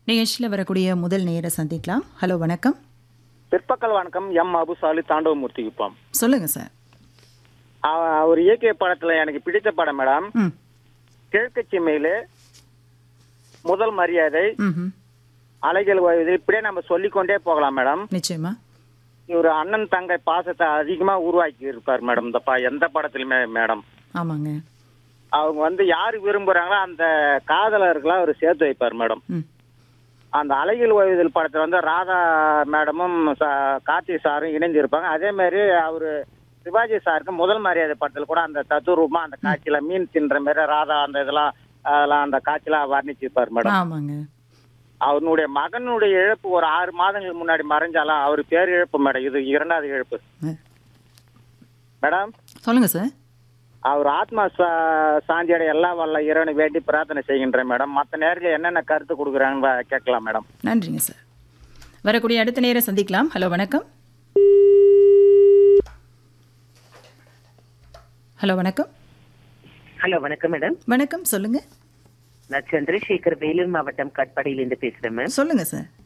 நிகழ்ச்சியில் வரக்கூடிய முதல் நேர சந்திக்கலாம் ஹலோ வணக்கம் பிற்பகல் வணக்கம் எம் அபுசாலி தாண்டவமூர்த்தி குப்பம் சொல்லுங்க சார் அவ- அவர் இயக்கிய படத்துல எனக்கு பிடித்த படம் மேடம் ம் கிழக்கு சிமையில முதல் மரியாதை ம் அலைகள் ஓய்வது இப்படியே நம்ம சொல்லிக்கொண்டே போகலாம் மேடம் நிச்சயமா இவர் அண்ணன் தங்கை பாசத்தை அதிகமா உருவாக்கி இருப்பார் மேடம் இந்த ப- எந்த படத்துலயுமே மேடம் ஆமாங்க அவங்க வந்து யாரு விரும்புறாங்களோ அந்த காதலர்களா அவர் சேர்த்து வைப்பார் மேடம் ம் அந்த அலைகள் ஓய்வுதல் படத்துல வந்து ராதா மேடமும் ச- கார்த்தி சாரும் இணைந்து இருப்பாங்க அதே மாதிரி அவரு சிவாஜி சாருக்கு முதல் மரியாதை படத்துல கூட அந்த தத்துரூபமா அந்த காட்சியில மீன் தின்ற மாதிரி ராதா அந்த இதெல்லாம் அதெல்லாம் அந்த காட்சியெல்லாம் வர்ணிச்சிருப்பார் மேடம் ஆமாங்க அவனுடைய மகனுடைய இழப்பு ஒரு ஆறு மாதங்களுக்கு முன்னாடி மறைஞ்சாலும் அவர் பேர் இழப்பு மேடம் இது இரண்டாவது இழப்பு அஹ், மேடம் சொல்லுங்க சார் அவர் ஆத்மா சா- சாந்தியோட எல்லா வல்ல இறைவனை வேண்டி பிரார்த்தனை செய்கின்றேன் மேடம் மற்ற நேரத்தில் என்னென்ன கருத்து கொடுக்குறாங்கன்னு கேட்கலாம் மேடம் நன்றிங்க சார் வரக்கூடிய அடுத்த நேரம் சந்திக்கலாம் ஹலோ வணக்கம் ஹலோ வணக்கம் ஹலோ வணக்கம் மேடம் வணக்கம் சொல்லுங்க நான் சந்திரசேகர் வேலூர் மாவட்டம் கட்பாடியிலிருந்து பேசுறேன் மேம் சொல்லுங்க சார்